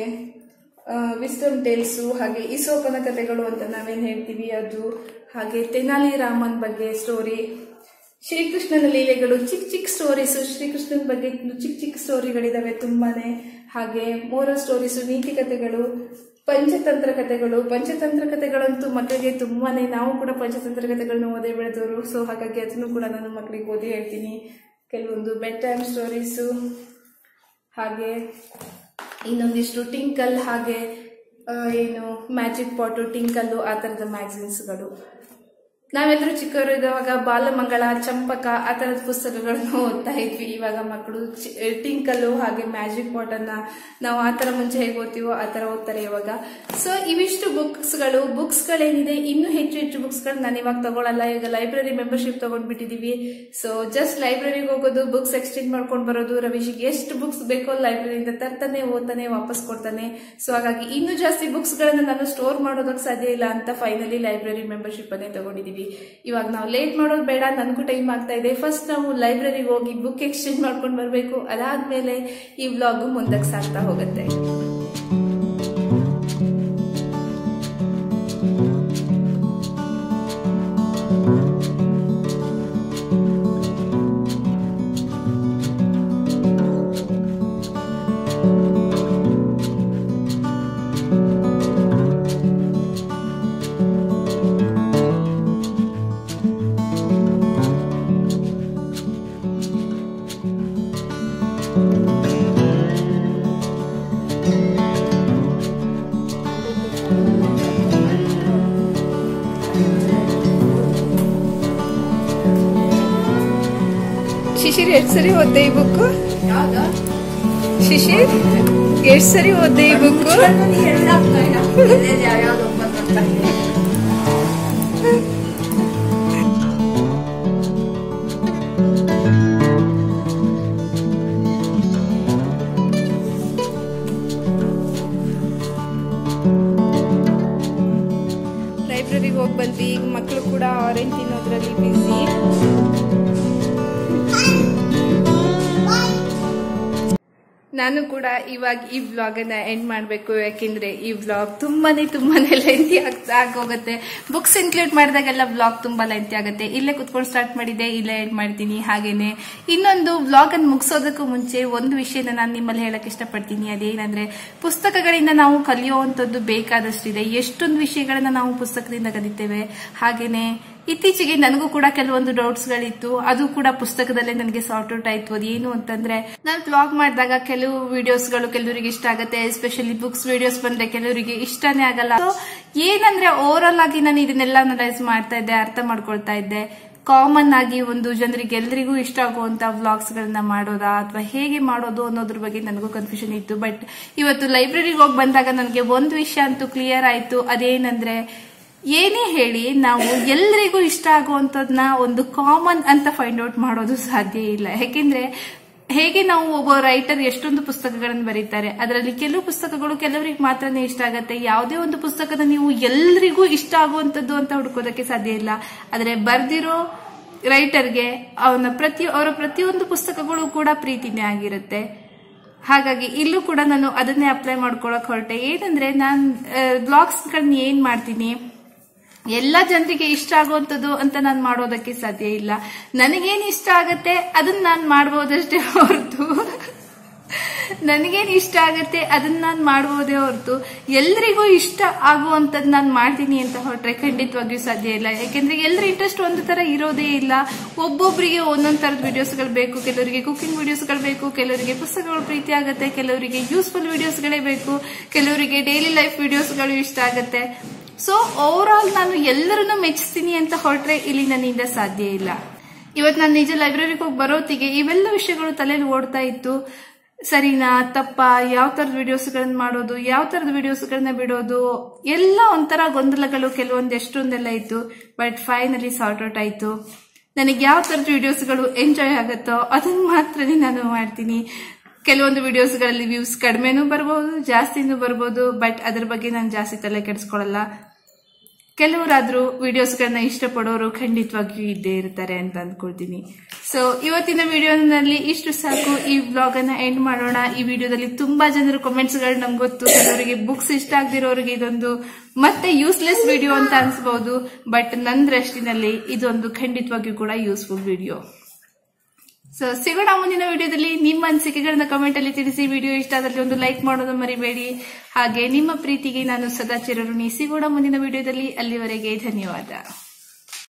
ವಿಸ್ಟಮ್ ಟೇಲ್ಸು ಹಾಗೆ ಇಸೋಪನ ಕಥೆಗಳು ಅಂತ ನಾವೇನ್ ಹೇಳ್ತೀವಿ ಅದು ಹಾಗೆ ತೆನಾಲಿ ರಾಮನ್ ಬಗ್ಗೆ ಸ್ಟೋರಿ ಶ್ರೀಕೃಷ್ಣನ ಲೀಲೆಗಳು ಚಿಕ್ಕ ಚಿಕ್ಕ ಸ್ಟೋರೀಸು ಶ್ರೀಕೃಷ್ಣನ ಬಗ್ಗೆ ಚಿಕ್ಕ ಚಿಕ್ಕ ಸ್ಟೋರಿಗಳಿದಾವೆ ತುಂಬಾನೇ ಹಾಗೆ ಮೋರಲ್ ಸ್ಟೋರೀಸು ನೀತಿ ಕಥೆಗಳು ಪಂಚತಂತ್ರ ಕಥೆಗಳು ಪಂಚತಂತ್ರ ಕಥೆಗಳಂತೂ ಮಕ್ಕಳಿಗೆ ತುಂಬಾನೇ ನಾವು ಕೂಡ ಪಂಚತಂತ್ರ ಕಥೆಗಳನ್ನ ಓದೇ ಬೆಳೆದವರು ಸೊ ಹಾಗಾಗಿ ಅದನ್ನು ಕೂಡ ನಾನು ಮಕ್ಕಳಿಗೆ ಓದಿ ಹೇಳ್ತೀನಿ ಕೆಲವೊಂದು ಬೆಡ್ ಟೈಮ್ ಸ್ಟೋರೀಸು ಹಾಗೆ ಇನ್ನೊಂದಿಷ್ಟು ಟಿಂಕಲ್ ಹಾಗೆ ಆ, ಏನು ಮ್ಯಾಜಿಕ್ ಪಾಟು ಟಿಂಕಲ್ಲು ಆ ಥರದ ಮ್ಯಾಗಝಿನ್ಸ್ಗಳು ನಾವೆಲ್ಲರೂ ಚಿಕ್ಕವರು ಇರುವಾಗ ಬಾಲಮಂಗಳ ಚಂಪಕ ಆ ತರದ ಪುಸ್ತಕಗಳನ್ನು ಓದ್ತಾ ಇದ್ವಿ ಇವಾಗ ಮಕ್ಕಳು ಚಿ- ಟಿಂಕಲ್ಲು ಹಾಗೆ ಮ್ಯಾಜಿಕ್ ಪಾಟ್ ಅನ್ನ ನಾವು ಆ ತರ ಮುಂಚೆ ಹೇಗೆ ಓದ್ತೀವೋ ಆ ತರ ಓದ್ತಾರೆ ಇವಾಗ ಸೊ ಇವಿಷ್ಟು ಬುಕ್ಸ್ಗಳು ಬುಕ್ಸ್ಗಳೇನಿದೆ ಇನ್ನೂ ಹೆಚ್ಚು ಹೆಚ್ಚು ಬುಕ್ಸ್ಗಳು ನಾನು ಇವಾಗ ತಗೊಳಲ್ಲ ಈಗ ಲೈಬ್ರರಿ ಮೆಂಬರ್ಶಿಪ್ ತಗೊಂಡ್ಬಿಟ್ಟಿದೀವಿ ಸೊ ಜಸ್ಟ್ ಲೈಬ್ರರಿಗೆ ಹೋಗೋದು ಬುಕ್ಸ್ ಎಕ್ಸ್ಚೇಂಜ್ ಮಾಡ್ಕೊಂಡು ಬರೋದು ರವೀಶಿಗೆ ಎಷ್ಟು ಬುಕ್ಸ್ ಬೇಕೋ ಲೈಬ್ರರಿಯಿಂದ ತರ್ತಾನೆ ಓದ್ತಾನೆ ವಾಪಸ್ ಕೊಡ್ತಾನೆ ಸೊ ಹಾಗಾಗಿ ಇನ್ನೂ ಜಾಸ್ತಿ ಬುಕ್ಸ್ಗಳನ್ನ ನಾನು ಸ್ಟೋರ್ ಮಾಡೋದಕ್ಕೆ ಸಾಧ್ಯ ಇಲ್ಲ ಅಂತ ಫೈನಲಿ ಲೈಬ್ರರಿ ಮೆಂಬರ್ಶಿಪ್ ಅನ್ನೇ ತಗೊಂಡಿದೀವಿ ಹೋಗ್ತೀವಿ ಇವಾಗ ನಾವು ಲೇಟ್ ಮಾಡೋದು ಬೇಡ ನನಗೂ ಟೈಮ್ ಆಗ್ತಾ ಇದೆ ಫಸ್ಟ್ ನಾವು ಲೈಬ್ರರಿಗೆ ಹೋಗಿ ಬುಕ್ ಎಕ್ಸ್ಚೇಂಜ್ ಮಾಡ್ಕೊಂಡು ಬರಬೇಕು ಅದಾದ್ಮೇಲೆ ಈ ವ್ಲಾಗು ಮುಂದಕ್ಕೆ ಸಾಗ್ತಾ ಹೋಗುತ್ತೆ ಶಿಶಿರ್ ಎಷ್ಟು ಸರಿ ಓದ್ದೆ ಈ ಬುಕ್ ಶಿಶಿರ್ ಎಷ್ಟು ಸರಿ ಓದ್ದೆ ಈ ಬುಕ್ ಲೈಬ್ರರಿಗೆ ಹೋಗಿ ಬಂದ್ವಿ ಈಗ ಮಕ್ಕಳು ಕೂಡ ಆರೆಂಜ್ ತಿನ್ನೋದ್ರಲ್ಲಿ ಬಿಸಿ ನಾನು ಕೂಡ ಇವಾಗ ಈ ವ್ಲಾಗ್ ಅನ್ನ ಎಂಡ್ ಮಾಡಬೇಕು ಯಾಕೆಂದ್ರೆ ಈ ವ್ಲಾಗ್ ತುಂಬಾನೇ ತುಂಬಾನೇ ಲೆಂತಿ ಆಗ್ತಾ ಆಗೋಗುತ್ತೆ ಬುಕ್ಸ್ ಇನ್ಕ್ಲೂಡ್ ಮಾಡಿದಾಗೆಲ್ಲ ವ್ಲಾಗ್ ತುಂಬಾ ಲೆಂತಿ ಆಗುತ್ತೆ ಇಲ್ಲೇ ಕುತ್ಕೊಂಡು ಸ್ಟಾರ್ಟ್ ಮಾಡಿದ್ದೆ ಇಲ್ಲೇ ಎಂಡ್ ಮಾಡ್ತೀನಿ ಹಾಗೇನೆ ಇನ್ನೊಂದು ವ್ಲಾಗ್ ಅನ್ನು ಮುಗಿಸೋದಕ್ಕೂ ಮುಂಚೆ ಒಂದು ವಿಷಯನ ನಾನು ನಿಮ್ಮಲ್ಲಿ ಹೇಳಕ್ ಇಷ್ಟಪಡ್ತೀನಿ ಅದೇನಂದ್ರೆ ಪುಸ್ತಕಗಳಿಂದ ನಾವು ಕಲಿಯುವಂತದ್ದು ಬೇಕಾದಷ್ಟಿದೆ ಎಷ್ಟೊಂದು ವಿಷಯಗಳನ್ನ ನಾವು ಪುಸ್ತಕದಿಂದ ಕಲಿತೇವೆ ಹಾಗೇನೆ ಇತ್ತೀಚೆಗೆ ನನಗೂ ಕೂಡ ಕೆಲವೊಂದು ಡೌಟ್ಸ್ ಗಳಿತ್ತು ಅದು ಕೂಡ ಪುಸ್ತಕದಲ್ಲೇ ನನಗೆ ಸಾರ್ಟ್ ಔಟ್ ಆಯ್ತು ಅದೇನು ಅಂತಂದ್ರೆ ನಾನು ಬ್ಲಾಗ್ ಮಾಡಿದಾಗ ಕೆಲವು ವಿಡಿಯೋಸ್ಗಳು ಕೆಲವರಿಗೆ ಇಷ್ಟ ಆಗುತ್ತೆ ಎಸ್ಪೆಷಲಿ ಬುಕ್ಸ್ ವಿಡಿಯೋಸ್ ಬಂದ್ರೆ ಕೆಲವರಿಗೆ ಇಷ್ಟನೇ ಆಗಲ್ಲ So, ಏನಂದ್ರೆ ಓವರ್ ಆಗಿ ನಾನು ಇದನ್ನೆಲ್ಲ ಅನಲೈಸ್ ಮಾಡ್ತಾ ಇದ್ದೆ ಅರ್ಥ ಮಾಡ್ಕೊಳ್ತಾ ಇದ್ದೆ ಕಾಮನ್ ಆಗಿ ಒಂದು ಜನರಿಗೆ ಎಲ್ರಿಗೂ ಇಷ್ಟ ಆಗುವಂತ ವ್ಲಾಗ್ಸ್ ಗಳನ್ನ ಮಾಡೋದಾ ಅಥವಾ ಹೇಗೆ ಮಾಡೋದು ಅನ್ನೋದ್ರ ಬಗ್ಗೆ ನನಗೂ ಕನ್ಫ್ಯೂಷನ್ ಇತ್ತು ಬಟ್ ಇವತ್ತು ಲೈಬ್ರರಿಗೆ ಹೋಗಿ ಬಂದಾಗ ನನಗೆ ಒಂದು ವಿಷಯ ಅಂತೂ ಕ್ಲಿಯರ್ ಆಯ್ತು ಅದೇನಂದ್ರೆ ಏನೇ ಹೇಳಿ ನಾವು ಎಲ್ರಿಗೂ ಇಷ್ಟ ಆಗುವಂತದ್ನ ಒಂದು ಕಾಮನ್ ಅಂತ ಫೈಂಡ್ ಔಟ್ ಮಾಡೋದು ಸಾಧ್ಯ ಇಲ್ಲ ಯಾಕೆಂದ್ರೆ ಹೇಗೆ ನಾವು ಒಬ್ಬ ರೈಟರ್ ಎಷ್ಟೊಂದು ಪುಸ್ತಕಗಳನ್ನು ಬರೀತಾರೆ ಅದರಲ್ಲಿ ಕೆಲವು ಪುಸ್ತಕಗಳು ಕೆಲವರಿಗೆ ಮಾತ್ರನೇ ಇಷ್ಟ ಆಗತ್ತೆ ಯಾವುದೇ ಒಂದು ಪುಸ್ತಕದ ನೀವು ಎಲ್ರಿಗೂ ಇಷ್ಟ ಆಗುವಂತದ್ದು ಅಂತ ಹುಡುಕೋದಕ್ಕೆ ಸಾಧ್ಯ ಇಲ್ಲ ಆದ್ರೆ ಬರ್ದಿರೋ ರೈಟರ್ಗೆ ಅವನ ಪ್ರತಿ ಅವರ ಪ್ರತಿಯೊಂದು ಪುಸ್ತಕಗಳು ಕೂಡ ಪ್ರೀತಿನೇ ಆಗಿರುತ್ತೆ ಹಾಗಾಗಿ ಇಲ್ಲೂ ಕೂಡ ನಾನು ಅದನ್ನೇ ಅಪ್ಲೈ ಮಾಡ್ಕೊಳಕ್ ಹೊರಟೆ ಏನಂದ್ರೆ ನಾನು ಬ್ಲಾಗ್ಸ್ಗಳನ್ನ ಏನ್ ಮಾಡ್ತೀನಿ ಎಲ್ಲ ಜನರಿಗೆ ಇಷ್ಟ ಆಗುವಂಥದ್ದು ಅಂತ ನಾನು ಮಾಡೋದಕ್ಕೆ ಸಾಧ್ಯ ಇಲ್ಲ ನನಗೇನು ಇಷ್ಟ ಆಗತ್ತೆ ಅದನ್ನ ನಾನು ಮಾಡ್ಬೋದಷ್ಟೇ ಹೊರತು ನನಗೇನು ಇಷ್ಟ ಆಗತ್ತೆ ಅದನ್ನ ನಾನು ಮಾಡ್ಬೋದೇ ಹೊರತು ಎಲ್ರಿಗೂ ಇಷ್ಟ ಆಗುವಂಥದ್ದು ನಾನು ಮಾಡ್ತೀನಿ ಅಂತ ಹೊರಟ್ರೆ ಖಂಡಿತವಾಗಿಯೂ ಸಾಧ್ಯ ಇಲ್ಲ ಯಾಕೆಂದ್ರೆ ಎಲ್ಲರ ಇಂಟ್ರೆಸ್ಟ್ ಒಂದು ತರ ಇರೋದೇ ಇಲ್ಲ ಒಬ್ಬೊಬ್ಬರಿಗೆ ಒಂದೊಂದ್ ತರದ ವಿಡಿಯೋಸ್ಗಳು ಬೇಕು ಕೆಲವರಿಗೆ ಕುಕಿಂಗ್ ವಿಡಿಯೋಸ್ಗಳು ಬೇಕು ಕೆಲವರಿಗೆ ಪುಸ್ತಕಗಳು ಪ್ರೀತಿ ಆಗುತ್ತೆ ಕೆಲವರಿಗೆ ಯೂಸ್ಫುಲ್ ವಿಡಿಯೋಸ್ಗಳೇ ಬೇಕು ಕೆಲವರಿಗೆ ಡೈಲಿ ಲೈಫ್ ವಿಡಿಯೋಸ್ಗಳು ಇಷ್ಟ ಆಗುತ್ತೆ ಸೊ ಓವರ್ ಆಲ್ ನಾನು ಎಲ್ಲರನ್ನೂ ಮೆಚ್ಚಿಸ್ತೀನಿ ಅಂತ ಹೊರಟ್ರೆ ಇಲ್ಲಿ ನನ್ನಿಂದ ಸಾಧ್ಯ ಇಲ್ಲ ಇವತ್ತು ನಾನು ನಿಜ ಲೈಬ್ರರಿಗೆ ಹೋಗಿ ಬರೋತ್ತಿಗೆ ಇವೆಲ್ಲ ವಿಷಯಗಳು ತಲೆಯಲ್ಲಿ ಓಡ್ತಾ ಇತ್ತು ಸರಿನಾ ತಪ್ಪ ಯಾವ ತರದ ವಿಡಿಯೋಸ್ಗಳನ್ನ ಮಾಡೋದು ಯಾವ ತರದ ವಿಡಿಯೋಸ್ಗಳನ್ನ ಬಿಡೋದು ಎಲ್ಲ ಒಂಥರ ಗೊಂದಲಗಳು ಕೆಲವೊಂದು ಎಷ್ಟೊಂದೆಲ್ಲ ಇತ್ತು ಬಟ್ ಫೈನಲಿ ಸಾರ್ಟ್ ಔಟ್ ಆಯ್ತು ನನಗೆ ಯಾವ ತರದ ವಿಡಿಯೋಸ್ಗಳು ಎಂಜಾಯ್ ಆಗುತ್ತೋ ಅದನ್ನ ಮಾತ್ರನೇ ನಾನು ಮಾಡ್ತೀನಿ ಕೆಲವೊಂದು ವಿಡಿಯೋಸ್ಗಳಲ್ಲಿ ವ್ಯೂಸ್ ಕಡಿಮೆನೂ ಬರ್ಬೋದು ಜಾಸ್ತಿನೂ ಬರ್ಬೋದು ಬಟ್ ಅದ್ರ ಬಗ್ಗೆ ನಾನು ಜಾಸ್ತಿ ತಲೆ ಕೆಡಿಸ್ಕೊಳ್ಳಲ್ಲ ಕೆಲವರಾದ್ರೂ ವಿಡಿಯೋಸ್ಗಳನ್ನ ಇಷ್ಟಪಡೋರು ಖಂಡಿತವಾಗಿಯೂ ಇದ್ದೇ ಇರ್ತಾರೆ ಅಂತ ಅಂದ್ಕೊಳ್ತೀನಿ ಸೊ ಇವತ್ತಿನ ವಿಡಿಯೋನಲ್ಲಿ ಇಷ್ಟು ಸಾಕು ಈ ವ್ಲಾಗ್ ಅನ್ನ ಎಂಡ್ ಮಾಡೋಣ ಈ ವಿಡಿಯೋದಲ್ಲಿ ತುಂಬಾ ಜನರು ಕಾಮೆಂಟ್ಸ್ ಗಳು ನಮ್ಗೆ ಗೊತ್ತು ಕೆಲವರಿಗೆ ಬುಕ್ಸ್ ಇಷ್ಟ ಆಗದಿರೋರಿಗೆ ಇದೊಂದು ಮತ್ತೆ ಯೂಸ್ಲೆಸ್ ವಿಡಿಯೋ ಅಂತ ಅನ್ಸ್ಬಹುದು ಬಟ್ ನನ್ನ ದೃಷ್ಟಿನಲ್ಲಿ ಇದೊಂದು ಖಂಡಿತವಾಗಿಯೂ ಕೂಡ ಯೂಸ್ಫುಲ್ ವಿಡಿಯೋ ಸೊ ಸಿಗೋಣ ಮುಂದಿನ ವಿಡಿಯೋದಲ್ಲಿ ನಿಮ್ಮ ಅನಿಸಿಕೆಗಳನ್ನ ಕಮೆಂಟ್ ಅಲ್ಲಿ ತಿಳಿಸಿ ವಿಡಿಯೋ ಇಷ್ಟ ಆದಲ್ಲಿ ಒಂದು ಲೈಕ್ ಮಾಡೋದು ಮರಿಬೇಡಿ ಹಾಗೆ ನಿಮ್ಮ ಪ್ರೀತಿಗೆ ನಾನು ಸದಾ ಚಿರಋಣಿ ಸಿಗೋಣ ಮುಂದಿನ ವಿಡಿಯೋದಲ್ಲಿ ಅಲ್ಲಿವರೆಗೆ ಧನ್ಯವಾದ